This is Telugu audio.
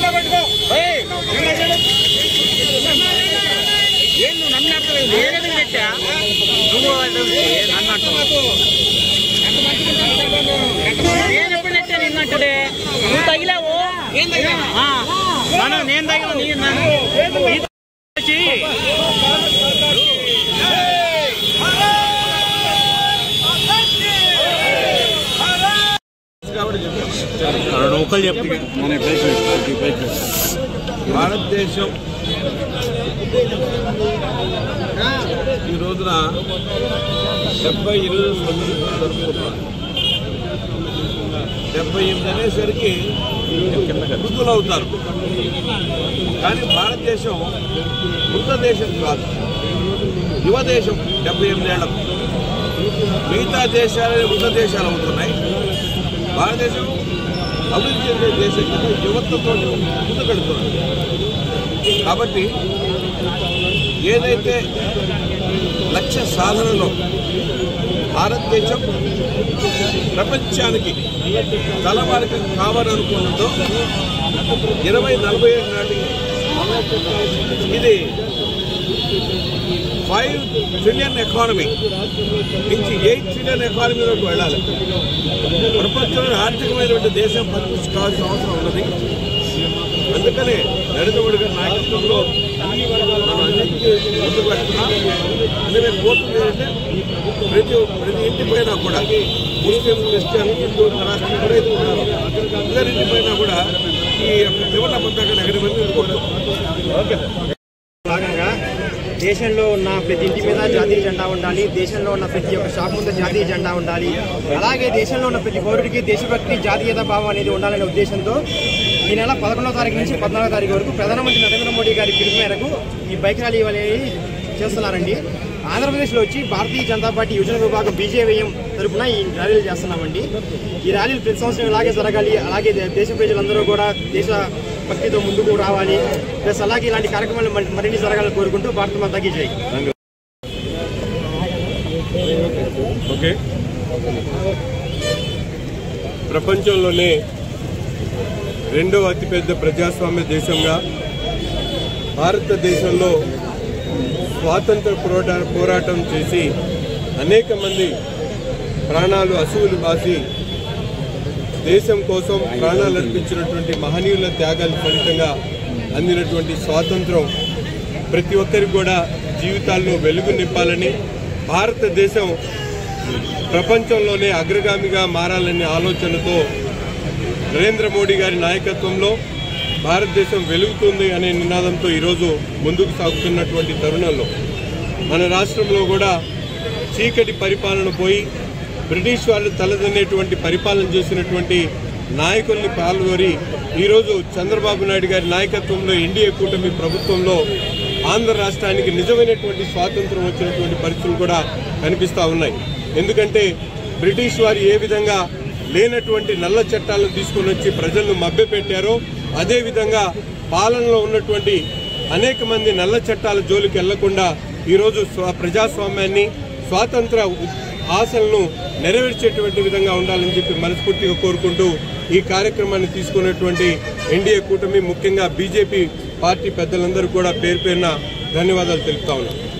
ఏం నువ్వు నన్ను అడగలేదు నేనే పెట్టా నువ్వు అడిగితే నన్ను అంటున్నావు నేను ఎప్పుడు పెట్టా నిన్ను అంటుడే నువ్వు తగిలావు ఆ, మనం నేను తగిన నీ నన్ను ఈ వచ్చి ఒకళ్ళు చెప్తే భారతదేశం ఈ రోజున డెబ్బై ఎనిమిది సంవత్సరం జరుపుకుంటున్నారు డెబ్బై ఎనిమిది అనేసరికి వృద్ధులు అవుతారు కానీ భారతదేశం వృద్ధ దేశం కాదు యువ దేశం డెబ్బై ఎనిమిది ఏళ్లకు మిగతా దేశాలు వృద్ధ దేశాలు అవుతున్నాయి భారతదేశం అభివృద్ధి చెందే దేశం కింద యువతతో ముందుకెడుతుంది కాబట్టి ఏదైతే లక్ష్య సాధనలో భారతదేశం ప్రపంచానికి తలమానిక కావాలనుకున్నదో ఇరవై నలభై ఏడు నాటికి ఇది ఫైవ్ ట్రిలియన్ ఎకానమీ నుంచి ఎయిట్ ట్రిలియన్ ఎకానమీలోకి వెళ్ళాలి ప్రపంచంలో ఆర్థికమైనటువంటి దేశం పరిపుష్టి కావాల్సిన అవసరం ఉన్నది అందుకనే నరేంద్ర మోడీ గారి నాయకత్వంలో మనం అన్నింటికీ ముందుకు పెడుతున్నాం అందుకే కోరుతుంది ఏంటంటే ప్రతి ప్రతి ఇంటి పైన కూడా ముస్లిం క్రిస్టియన్ హిందూ రాష్ట్రం ఎవరైతే ఉన్నారో అందరి ఇంటి పైన కూడా ఈ యొక్క త్రివర్ణ పతాకాన్ని ఎగరమని కోరుతున్నాం భాగంగా దేశంలో ఉన్న ప్రతి ఇంటి మీద జాతీయ జెండా ఉండాలి దేశంలో ఉన్న ప్రతి ఒక్క షాప్ ముందు జాతీయ జెండా ఉండాలి అలాగే దేశంలో ఉన్న ప్రతి పౌరుడికి దేశభక్తి జాతీయత భావం అనేది ఉండాలనే ఉద్దేశంతో ఈ నెల పదకొండవ తారీఖు నుంచి పద్నాలుగో తారీఖు వరకు ప్రధానమంత్రి నరేంద్ర మోడీ గారి పిలుపు మేరకు ఈ బైక్ ర్యాలీ అనేది చేస్తున్నారండి ఆంధ్రప్రదేశ్లో వచ్చి భారతీయ జనతా పార్టీ యువజన విభాగం బీజేవైఎం తరపున ఈ ర్యాలీలు చేస్తున్నామండి ఈ ర్యాలీలు ప్రతి సంవత్సరం ఇలాగే జరగాలి అలాగే దే- దేశ ప్రజలందరూ కూడా దేశ భక్తితో ముందుకు రావాలి ప్లస్ అలాగే ఇలాంటి కార్యక్రమాలు మరి- మరిన్ని జరగాలని కోరుకుంటూ భారత మాతాకి జై ఓకే ప్రపంచంలోనే రెండవ అతిపెద్ద ప్రజాస్వామ్య దేశంగా భారతదేశంలో స్వాతంత్ర పోరాట పోరాటం చేసి అనేక మంది ప్రాణాలు అసువులు బాసి దేశం కోసం ప్రాణాలు అర్పించినటువంటి మహనీయుల త్యాగాల ఫలితంగా అందినటువంటి స్వాతంత్రం ప్రతి ఒక్కరికి కూడా జీవితాల్లో వెలుగు నింపాలని భారతదేశం ప్రపంచంలోనే అగ్రగామిగా మారాలనే ఆలోచనతో నరేంద్ర మోడీ గారి నాయకత్వంలో భారతదేశం వెలుగుతుంది అనే నినాదంతో ఈరోజు ముందుకు సాగుతున్నటువంటి తరుణంలో మన రాష్ట్రంలో కూడా చీకటి పరిపాలన పోయి బ్రిటిష్ వాళ్ళు తలదన్నేటువంటి పరిపాలన చేసినటువంటి నాయకుల్ని పాల్గొరి ఈరోజు చంద్రబాబు నాయుడు గారి నాయకత్వంలో ఎన్డీఏ కూటమి ప్రభుత్వంలో ఆంధ్ర రాష్ట్రానికి నిజమైనటువంటి స్వాతంత్రం వచ్చినటువంటి పరిస్థితులు కూడా కనిపిస్తూ ఉన్నాయి ఎందుకంటే బ్రిటిష్ వారు ఏ విధంగా లేనటువంటి నల్ల చట్టాలను తీసుకొని వచ్చి ప్రజలను మభ్యపెట్టారో అదేవిధంగా పాలనలో ఉన్నటువంటి అనేక మంది నల్ల చట్టాల జోలికి వెళ్లకుండా ఈరోజు స్వ- ప్రజాస్వామ్యాన్ని స్వాతంత్ర ఉ- ఆశలను నెరవేర్చేటువంటి విధంగా ఉండాలని చెప్పి మనస్ఫూర్తిగా కోరుకుంటూ ఈ కార్యక్రమాన్ని తీసుకున్నటువంటి ఎన్డీఏ కూటమి ముఖ్యంగా బీజేపీ పార్టీ పెద్దలందరూ కూడా పేరు పేరున ధన్యవాదాలు తెలుపుతా ఉన్నాం